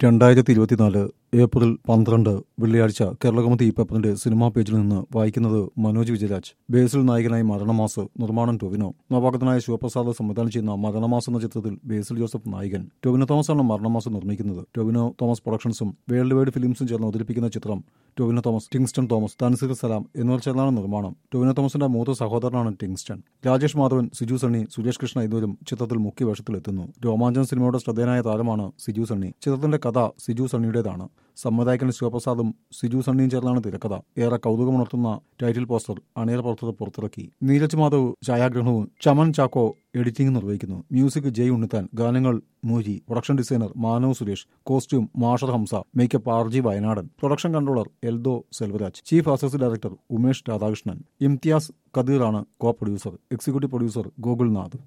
രണ്ടായിരത്തി ഇരുപത്തിനാല് ഏപ്രിൽ പന്ത്രണ്ട് വെള്ളിയാഴ്ച കേരളകൗമുദി പേപ്പറിന്റെ സിനിമാ പേജിൽ നിന്ന് വായിക്കുന്നത് മനോജ് വിജയരാജ് ബേസിൽ നായകനായി മരണമാസ് നിർമ്മാണം ടൊവിനോ നവാഗതനായ ശിവപ്രസാദ് സംവിധാനം ചെയ്യുന്ന മരണമാസ് എന്ന ചിത്രത്തിൽ ബേസിൽ ജോസഫ് നായകൻ ടൊവിനോ തോമസ് ആണ് മരണമാസ് നിർമ്മിക്കുന്നത് ടൊവിനോ തോമസ് പ്രൊഡക്ഷൻസും വേൾഡ് വൈഡ് ഫിലിംസും ചേർന്ന് അവതരിപ്പിക്കുന്ന ചിത്രം Tovino Thomas Tingston Thomas Thanseer Salam എന്നിവർ ചേർന്നാണ് നിർമ്മാണം ടൊവിനോ തോമസിന്റെ മൂത്ത സഹോദരനാണ് ടിങ്സ്റ്റൺ രാജേഷ് മാധവൻ സിജു സണ്ണി സുരേഷ് കൃഷ്ണ എന്നിവരും ചിത്രത്തിൽ മുഖ്യ വേഷത്തിലെത്തുന്നു രോമാഞ്ചൻ സിനിമയുടെ ശ്രദ്ധേയനായ താരമാണ് സിജു സണ്ണി ചിത്രത്തിന്റെ കഥ സിജു സണ്ണിയുടേതാണ് സംവിധായകൻ ശിവപ്രസാദും സിജു സണ്ണിയും ചേർന്നാണ് തിരക്കഥ ഏറെ കൗതുകമുണർത്തുന്ന ടൈറ്റിൽ പോസ്റ്റർ അണിയറ പുറത്തത് പുറത്തിറക്കി നീരജ് മാധവ് ഛായാഗ്രഹണവും ചമൻ ചാക്കോ എഡിറ്റിംഗ് നിർവഹിക്കുന്നു മ്യൂസിക് ജയ് ഉണ്ണിത്താൻ ഗാനങ്ങൾ മൂരി production designer Manav Suresh costume Mashar Hamza makeup R G Wayanadan production controller Eldho Selvaraj chief associate director Umesh Radhakrishnan Imtiaz കദീറാണ് co producer executive producer Gokulnath